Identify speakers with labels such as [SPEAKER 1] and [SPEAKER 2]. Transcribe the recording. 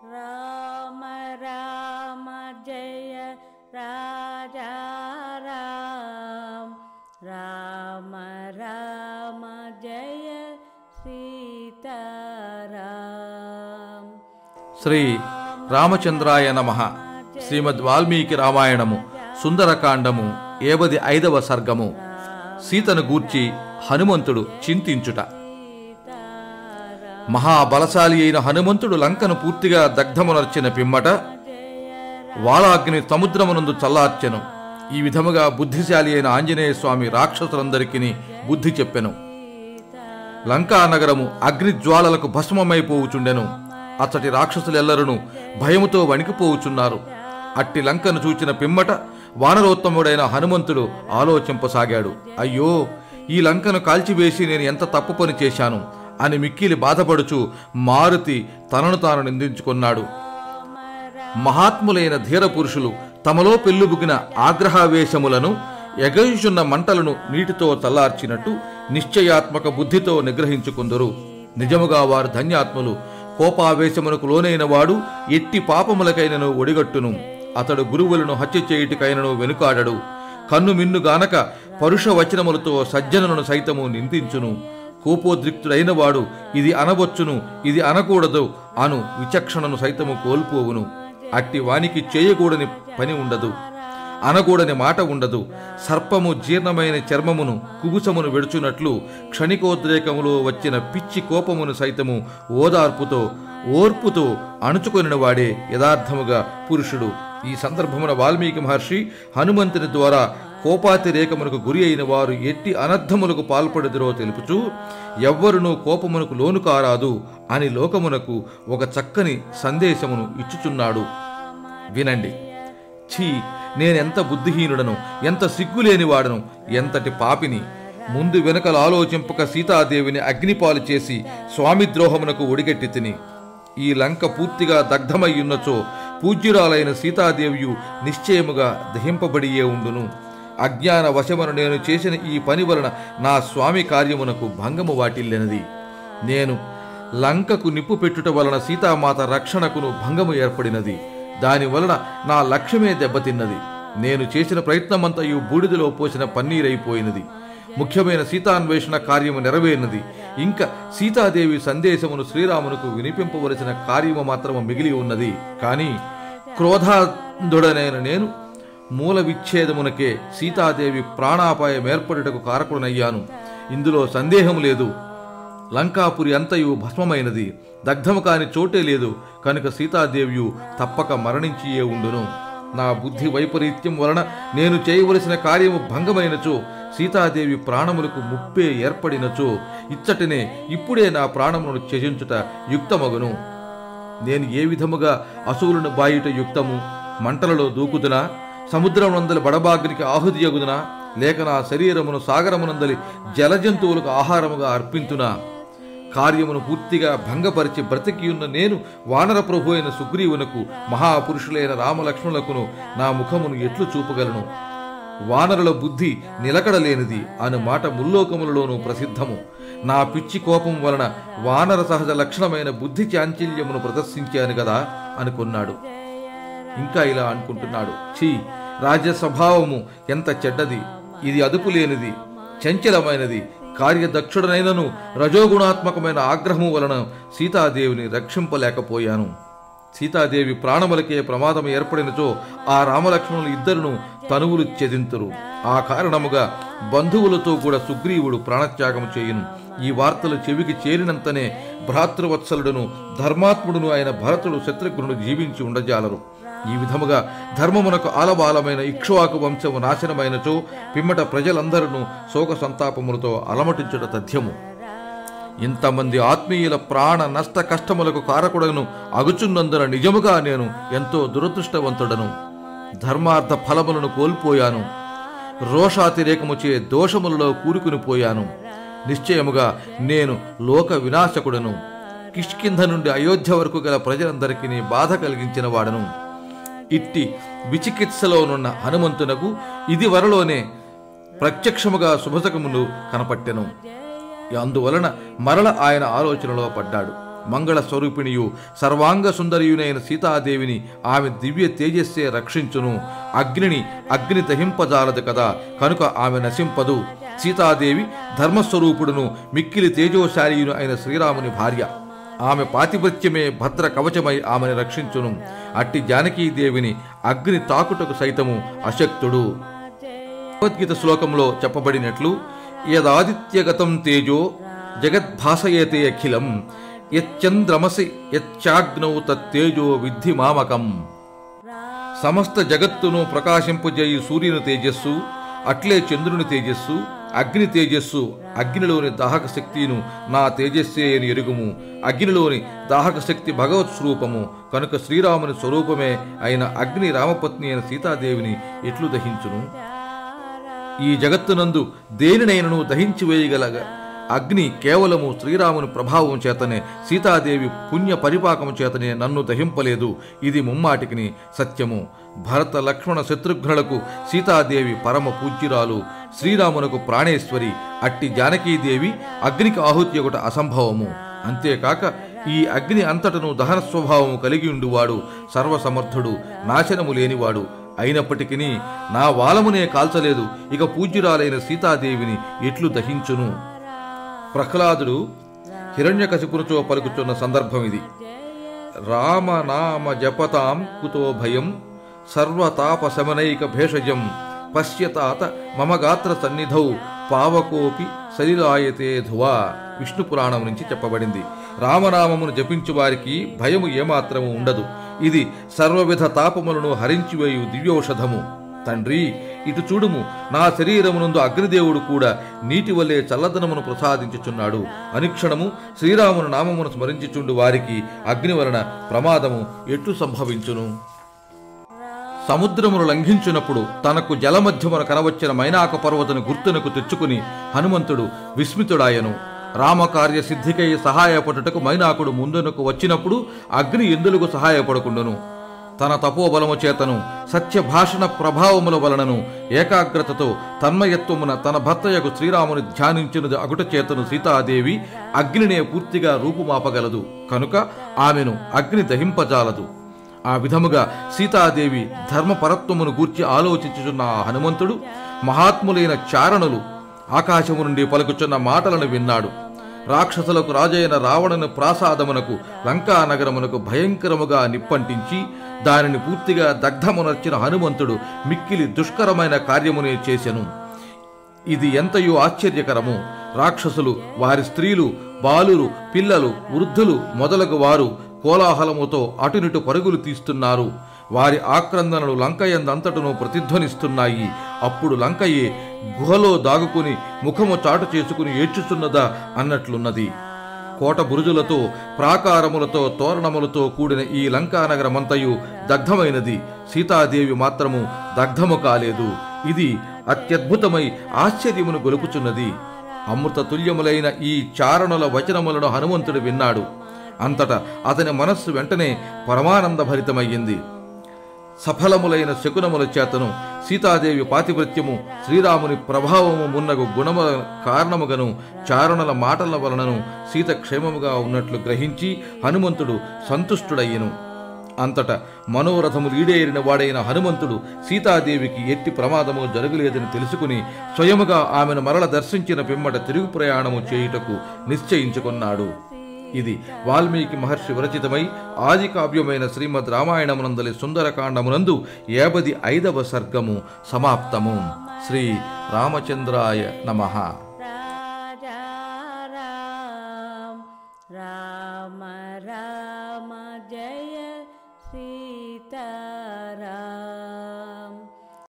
[SPEAKER 1] రామ రామ జయ రాజా రామ రామ రామ జయ సీతారాం
[SPEAKER 2] శ్రీ రామచంద్రాయ నమ శ్రీమద్ వాల్మీకి రామాయణము సుందరకాండము ఏవది ఐదవ సర్గము సీతను గూర్చి హనుమంతుడు చింతించుట మహాబలశాలి అయిన హనుమంతుడు లంకను పూర్తిగా దగ్ధమునర్చిన పిమ్మట వాలాగ్ని సముద్రమునందు చల్లార్చెను ఈ విధముగా బుద్ధిశాలి అయిన ఆంజనేయ స్వామి రాక్షసులందరికీ బుద్ధి చెప్పెను లంకా నగరము అగ్నిజ్వాలలకు భస్మమైపోవుచుండెను అచ్చటి రాక్షసులెల్లరూ భయముతో వణికిపోవుచున్నారు అట్టి లంకను చూచిన పిమ్మట వానరోత్తముడైన హనుమంతుడు ఆలోచింపసాగాడు అయ్యో ఈ లంకను కాల్చివేసి నేను ఎంత తప్పు పని చేశాను అని మిక్కిలి బాధపడుచు మారుతి తనను తాను నిందించుకున్నాడు మహాత్ములైన ధీర పురుషులు తమలో పెళ్ళుబుకిన ఆగ్రహావేశములను ఎగయుచున్న మంటలను నీటితో చల్లార్చినట్టు నిశ్చయాత్మక బుద్ధితో నిగ్రహించుకుందరు నిజముగా వారు ధన్యాత్ములు కోపావేశమునకు లోనైన వాడు ఎట్టి పాపములకైనను ఒడిగట్టును అతడు గురువులను హత్య చేయుటికైనను వెనుకాడడు కన్ను మిన్నుగానక పరుష వచనములతో సజ్జనులను సైతము నిందించును కోపోద్రిక్తుడైన వాడు ఇది అనవచ్చును ఇది అనకూడదు అను విచక్షణను సైతము కోల్పోవును అట్టి వానికి చేయకూడని పని ఉండదు అనకూడని మాట ఉండదు సర్పము జీర్ణమైన చర్మమును కుబుసమును విడుచునట్లు క్షణికోద్రేకములో వచ్చిన పిచ్చి కోపమును సైతము ఓదార్పుతో ఓర్పుతో అణుచుకొనిన వాడే యథార్థముగా పురుషుడు ఈ సందర్భమున వాల్మీకి మహర్షి హనుమంతుని ద్వారా కోపాతిరేకమునకు గురి అయిన వారు ఎట్టి అనర్థములకు పాల్పడదురో తెలుపుచూ ఎవ్వరునూ కోపమునకు లోను కారాదు అని లోకమునకు ఒక చక్కని సందేశమును ఇచ్చుచున్నాడు వినండి ఛీ నేనెంత బుద్ధిహీనుడను ఎంత సిగ్గులేని వాడను ఎంతటి పాపిని ముందు వెనుకలు ఆలోచింపక సీతాదేవిని అగ్నిపాలు చేసి స్వామి ద్రోహమునకు ఒడిగట్టి తిని ఈ లంక పూర్తిగా దగ్ధమయ్యున్నచో పూజ్యురాలైన సీతాదేవియు నిశ్చయముగా దహింపబడియే ఉండును అజ్ఞాన వశమును నేను చేసిన ఈ పని వలన నా స్వామి కార్యమునకు భంగము వాటిల్లినది నేను లంకకు నిప్పు పెట్టుట వలన సీతామాత రక్షణకును భంగము ఏర్పడినది దాని వలన నా లక్ష్యమే దెబ్బతిన్నది నేను చేసిన ప్రయత్నమంతయు బూడిదలో పోసిన పన్నీరైపోయినది ముఖ్యమైన సీతాన్వేషణ కార్యము నెరవేరినది ఇంకా సీతాదేవి సందేశమును శ్రీరామునకు వినిపింపవలసిన కార్యము మాత్రము మిగిలి ఉన్నది కానీ క్రోధాంధుడనైన నేను మూల విచ్ఛేదమునకే సీతాదేవి ప్రాణాపాయం ఏర్పడుటకు కారకుడనయ్యాను ఇందులో సందేహం లేదు లంకాపురి అంతయు భస్మమైనది దగ్ధము కాని చోటే లేదు కనుక సీతాదేవియు తప్పక మరణించియే ఉండును నా బుద్ధి వైపరీత్యం వలన నేను చేయవలసిన కార్యము భంగమైనచో సీతాదేవి ప్రాణములకు ముప్పే ఏర్పడినచో ఇచ్చటనే ఇప్పుడే నా ప్రాణమును త్యజించుట యుక్తమగును నేను ఏ విధముగా అసువులను బాయుట యుక్తము మంటలలో దూకుదునా సముద్రమునందలి బడబాగ్నికి ఆహుతి యగుదునా లేక నా శరీరమును సాగరమునందలి జలజంతువులకు ఆహారముగా అర్పింతునా కార్యమును పూర్తిగా భంగపరిచి బ్రతికియున్న నేను వానర ప్రభు అయిన సుగ్రీవునకు మహాపురుషులైన రామలక్ష్మణులకును నా ముఖమును ఎట్లు చూపగలను వానరుల బుద్ధి నిలకడలేనిది అను మాట ముల్లోకములలోనూ ప్రసిద్ధము నా పిచ్చి కోపం వలన వానర సహజ లక్షణమైన బుద్ధి చాంచల్యమును ప్రదర్శించాను కదా అనుకున్నాడు ఇంకా ఇలా అనుకుంటున్నాడు ఛీ రాజ్య స్వభావము ఎంత చెడ్డది ఇది అదుపు లేనిది చంచలమైనది కార్యదక్షుడనైనను రజోగుణాత్మకమైన ఆగ్రహము వలన సీతాదేవిని రక్షింపలేకపోయాను సీతాదేవి ప్రాణములకే ప్రమాదం ఏర్పడినచో ఆ రామలక్ష్మణులు ఇద్దరును తనువులు చెదింతురు ఆ కారణముగా బంధువులతో కూడా సుగ్రీవుడు ప్రాణత్యాగం చేయును ఈ వార్తలు చెవికి చేరినంతనే భ్రాతృవత్సలుడును ధర్మాత్ముడును అయిన భరతుడు శత్రుఘ్నుడు జీవించి ఉండజాలరు ఈ విధముగా ధర్మమునకు ఆలబాలమైన ఇక్ష్వాకు వంశము నాశనమైనచో పిమ్మట ప్రజలందరూ శోక సంతాపములతో అలమటించుట తథ్యము ఇంతమంది ఆత్మీయుల ప్రాణ నష్ట కష్టములకు కారకుడను అగుచున్నందున నిజముగా నేను ఎంతో దురదృష్టవంతుడను ధర్మార్థ ఫలములను కోల్పోయాను రోషాతిరేకముచే దోషములలో కూరుకుని పోయాను నిశ్చయముగా నేను లోక వినాశకుడను కిష్కింధ నుండి అయోధ్య వరకు గల ప్రజలందరికీ బాధ కలిగించిన వాడను ఇట్టి విచికిత్సలోనున్న హనుమంతునకు ఇది వరలోనే ప్రత్యక్షముగా శుభసకములు కనపట్టెను అందువలన మరల ఆయన ఆలోచనలో పడ్డాడు మంగళ స్వరూపిణియు సర్వాంగ సుందరియునైన సీతాదేవిని ఆమె దివ్య తేజస్సే రక్షించును అగ్నిని అగ్ని దహింపజాలదు కదా కనుక ఆమె నశింపదు సీతాదేవి ధర్మస్వరూపుడును మిక్కిలి తేజోశాలియును అయిన శ్రీరాముని భార్య ఆమె పాతిపత్యమే భద్ర కవచమై ఆమెను రక్షించును అట్టి జానకీదేవిని అగ్ని తాకుటకు సైతము అశక్తుడు భగవద్గీత శ్లోకంలో చెప్పబడినట్లు యదాదిత్యగతం తేజో జగద్భాసయతే అఖిలం యచ్చంద్రమసి యచ్చాగ్నౌ తత్తేజో విద్ధి మామకం సమస్త జగత్తును ప్రకాశింపజేయి సూర్యుని తేజస్సు అట్లే చంద్రుని తేజస్సు అగ్ని తేజస్సు అగ్నిలోని దాహక శక్తిను నా తేజస్సే అని ఎరుగుము అగ్నిలోని దాహక శక్తి భగవత్ స్వరూపము కనుక శ్రీరాముని స్వరూపమే అయిన అగ్ని రామపత్ని అయిన సీతాదేవిని ఎట్లు దహించును ఈ జగత్తునందు దేనినైనను దహించి వేయగలగ అగ్ని కేవలము శ్రీరాముని ప్రభావం చేతనే సీతాదేవి పుణ్య పరిపాకము చేతనే నన్ను దహింపలేదు ఇది ముమ్మాటికిని సత్యము భరత లక్ష్మణ శత్రుఘ్నులకు సీతాదేవి పరమ పూజ్యురాలు శ్రీరామునకు ప్రాణేశ్వరి అట్టి జానకీదేవి అగ్నికి ఆహుతి ఒకటి అసంభవము అంతేకాక ఈ అగ్ని అంతటను దహన స్వభావము కలిగి ఉండువాడు సర్వసమర్థుడు నాశనము లేనివాడు అయినప్పటికీ నా వాలమునే కాల్చలేదు ఇక పూజ్యురాలైన సీతాదేవిని ఎట్లు దహించును ప్రహ్లాదుడు హిరణ్యకశిపునితో పలుకుతున్న సందర్భం ఇది రామనామ జపతాం కుతో భయం సర్వతాపశమనైక భేషజం పశ్యతాత మమ గాత్ర సన్నిధౌ పావకోపి శరీరాయతే ధువా విష్ణు పురాణం నుంచి చెప్పబడింది రామనామమును జపించు వారికి భయము ఏమాత్రము ఉండదు ఇది సర్వవిధ తాపములను హరించివేయు దివ్యౌషధము తండ్రి ఇటు చూడుము నా శరీరమునందు అగ్నిదేవుడు కూడా నీటి వల్లే చల్లదనమును ప్రసాదించుచున్నాడు అనుక్షణము శ్రీరామును నామమును స్మరించుచుండు వారికి అగ్ని వలన ప్రమాదము ఎట్లు సంభవించును సముద్రమును లంఘించినప్పుడు తనకు జలమధ్యమున కనవచ్చిన మైనాక పర్వతను గుర్తునకు తెచ్చుకుని హనుమంతుడు విస్మితుడాయను రామకార్య సిద్ధికై సహాయపడుటకు మైనాకుడు ముందునకు వచ్చినప్పుడు అగ్ని ఎందులకు సహాయపడకుండును తన తపోబలము చేతను సత్య భాషణ ప్రభావముల వలనను ఏకాగ్రతతో తన్మయత్వమున తన భర్తయకు శ్రీరాముని ధ్యానించినది అగుట చేతను సీతాదేవి అగ్నినే పూర్తిగా రూపుమాపగలదు కనుక ఆమెను అగ్ని దహింపజాలదు ఆ విధముగా సీతాదేవి ధర్మపరత్వమును గూర్చి ఆలోచించుచున్న ఆ హనుమంతుడు మహాత్ములైన చారణులు ఆకాశము నుండి పలుకుచున్న మాటలను విన్నాడు రాక్షసులకు రాజైన రావణుని ప్రాసాదమునకు లంకా నగరమునకు భయంకరముగా నిప్పంటించి దానిని పూర్తిగా దగ్ధమునర్చిన హనుమంతుడు మిక్కిలి దుష్కరమైన కార్యమునే చేసెను ఇది ఎంతయో ఆశ్చర్యకరము రాక్షసులు వారి స్త్రీలు బాలురు పిల్లలు వృద్ధులు మొదలగు వారు కోలాహలముతో అటునిటు పరుగులు తీస్తున్నారు వారి ఆక్రందనలు లంకయందంతటను ప్రతిధ్వనిస్తున్నాయి అప్పుడు లంకయే గుహలో దాగుకుని ముఖము చాటు చేసుకుని ఏడ్చుచున్నదా అన్నట్లున్నది కోట బురుజులతో ప్రాకారములతో తోరణములతో కూడిన ఈ లంకానగరమంతయు దగ్ధమైనది సీతాదేవి మాత్రము దగ్ధము కాలేదు ఇది అత్యద్భుతమై ఆశ్చర్యమును గొలుపుచున్నది అమృత తుల్యములైన ఈ చారణుల వచనములను హనుమంతుడు విన్నాడు అంతటా అతని మనస్సు వెంటనే పరమానందభరితమయ్యింది సఫలములైన శకునముల చేతను సీతాదేవి పాతివృత్యము శ్రీరాముని ప్రభావము మున్నగు గుణమ కారణముగను చారణల మాటల వలనను సీత క్షేమముగా ఉన్నట్లు గ్రహించి హనుమంతుడు సంతుష్టుడయ్యను అంతట మనోరథము లీడేరిన వాడైన హనుమంతుడు సీతాదేవికి ఎట్టి ప్రమాదము జరగలేదని తెలుసుకుని స్వయముగా ఆమెను మరల దర్శించిన పిమ్మట తిరుగు ప్రయాణము చేయుటకు నిశ్చయించుకున్నాడు ఇది వాల్మీకి మహర్షి విరచితమై ఆది కావ్యమైన శ్రీమద్ రామాయణమునందలి సుందరకాండమునందు ఏబది ఐదవ సర్గము సమాప్తము శ్రీ రామచంద్రాయ నమః
[SPEAKER 1] राजा राम राम राम जय श्री